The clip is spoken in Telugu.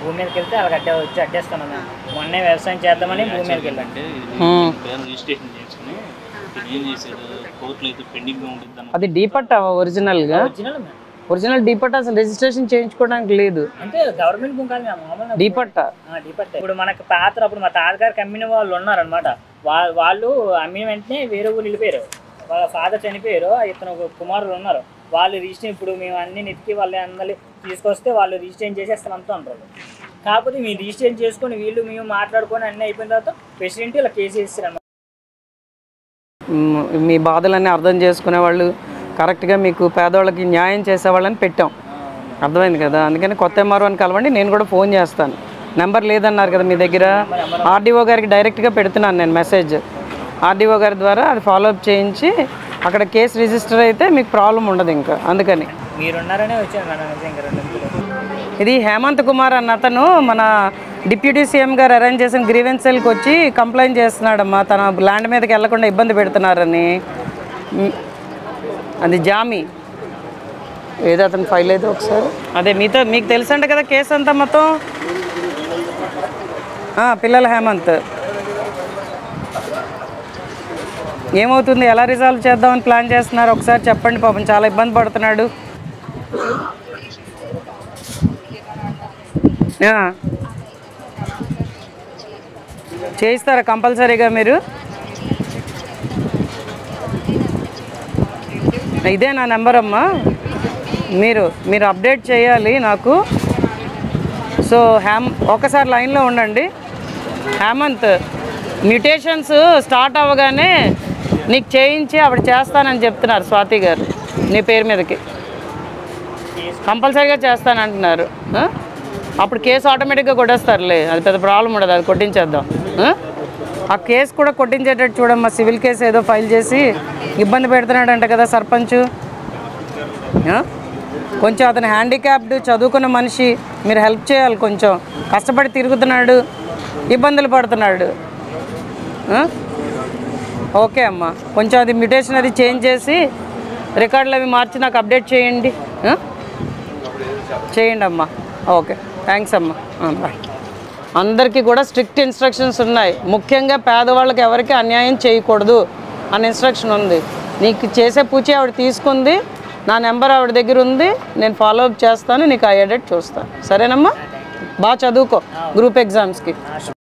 భూమి మీదకి వెళ్తే వాళ్ళకి అడ్డే వచ్చి అడ్డేస్తున్నాం మేము మొన్నే వ్యవసాయం చేద్దామని భూమి మీదకి వెళ్ళాం అంటే మ్మ్. పేరు రిజిస్ట్రేషన్ చేసుకుని ఇది ఏం చేశాడు కోర్టులో అయితే పెండింగ్ గా ఉంటుంది అన్న అది డీపట్ట ఒరిజినల్గా ఒరిజినల్ మేము ఒరిజినల్ డీపట్ట అసలు రిజిస్ట్రేషన్ చేయించుకోవడానికి లేదు అంటే గవర్నమెంట్ భూమి కాదు మేము మామూలుగా డీపట్ట ఆ, డిపట్టే. ఇప్పుడు మనకు పాత అప్పుడు మా తాతగారికి అమ్మిన వాళ్ళు ఉన్నారనమాట వా- వాళ్ళు అమ్మిన వెంటనే వేరే ఊరు వెళ్ళిపోయారు వాళ్ళ ఫాదర్ చనిపోయారు ఇతను ఒక కుమారులు ఉన్నారు వాళ్ళు రిజిస్టర్ ఇప్పుడు మేము అన్ని నెతికి వాళ్ళు అందరి తీసుకొస్తే వాళ్ళు రిజిస్ట్రేషన్ చేసేస్తాం అంతా అంటారు కాకపోతే మీరు రిజిస్ట్రేషన్ చేసుకొని వీళ్ళు మేము మాట్లాడుకొని అన్నీ అయిపోయిన తర్వాత ప్రెసిడెంట్ ఇలా కేసు వేస్తారు మ్, మీ బాధలన్నీ అర్థం చేసుకునే వాళ్ళు కరెక్ట్గా మీకు పేదవాళ్ళకి న్యాయం చేసేవాళ్ళని పెట్టాం అర్థమైంది కదా అందుకని కొత్త ఎంఆర్ఓ అని కలవండి నేను కూడా ఫోన్ చేస్తాను నెంబర్ లేదన్నారు కదా మీ దగ్గర ఆర్డీఓ గారికి డైరెక్ట్గా పెడుతున్నాను నేను మెసేజ్ ఆర్డీఓ గారి ద్వారా అది ఫాలోఅప్ చేయించి అక్కడ కేసు రిజిస్టర్ అయితే మీకు ప్రాబ్లం ఉండదు ఇంకా అందుకని మీరున్నారనే వచ్చాను మేడం నిజంగా రెండు నిమిషాలు. ఇది హేమంత్ కుమార్ అన్న అతను మన డిప్యూటీ సీఎం గారు అరేంజ్ చేసిన గ్రీవెన్స్ సెల్కి వచ్చి కంప్లైంట్ చేస్తున్నాడమ్మా తన ల్యాండ్ మీదకి వెళ్లకుండా ఇబ్బంది పెడుతున్నారని మ్, అది జామీ ఏదో అతను ఫైల్ అయితే ఒకసారి అదే మీతో మీకు తెలుసంట కదా కేసు అంతా మొత్తం ఆ, పిల్లల హేమంత్ ఏమవుతుంది ఎలా రిజాల్వ్ చేద్దామని ప్లాన్ చేస్తున్నారు ఒకసారి చెప్పండి పాపం చాలా ఇబ్బంది పడుతున్నాడు ఆ. చేయిస్తారా కంపల్సరీగా మీరు ఇదే నా నెంబర్ అమ్మా మీరు మీరు అప్డేట్ చేయాలి నాకు సో హ్యామ్ ఒకసారి లైన్లో ఉండండి హేమంత్ మ్యూటేషన్స్ స్టార్ట్ అవ్వగానే నీకు చేయించి ఆవిడ చేస్తానని చెప్తున్నారు స్వాతి గారు నీ పేరు మీదకి కంపల్సరీగా చేస్తానంటున్నారు ఆ? అప్పుడు కేసు ఆటోమేటిక్గా కొట్టేస్తారులే అది పెద్ద ప్రాబ్లం ఉండదు అది కొట్టించేద్దాం ఆ? ఆ కేసు కూడా కొట్టించేటట్టు చూడమ్మా సివిల్ కేసు ఏదో ఫైల్ చేసి ఇబ్బంది పెడుతున్నాడంట కదా సర్పంచ్ ఆ? కొంచెం అతను హ్యాండిక్యాప్డ్ చదువుకున్న మనిషి మీరు హెల్ప్ చేయాలి కొంచెం కష్టపడి తిరుగుతున్నాడు ఇబ్బందులు పడుతున్నాడు ఆ? ఓకే అమ్మా కొంచెం అది మ్యూటేషన్ అది చేంజ్ చేసి రికార్డులు అవి మార్చి నాకు అప్డేట్ చేయండి ఆ? చేయండి అమ్మా ఓకే థ్యాంక్స్ అమ్మా ఆ, బాయ్ అందరికీ కూడా స్ట్రిక్ట్ ఇన్స్ట్రక్షన్స్ ఉన్నాయి ముఖ్యంగా పేదవాళ్ళకి ఎవరికి అన్యాయం చేయకూడదు అనే ఇన్స్ట్రక్షన్ ఉంది నీకు చేసే పూచి ఆవిడ తీసుకుంది నా నెంబర్ ఆవిడ దగ్గర ఉంది నేను ఫాలో అప్ చేస్తాను నీకు ఆ ఎడిట్ చూస్తాను సరేనమ్మా బాగా చదువుకో గ్రూప్ ఎగ్జామ్స్కి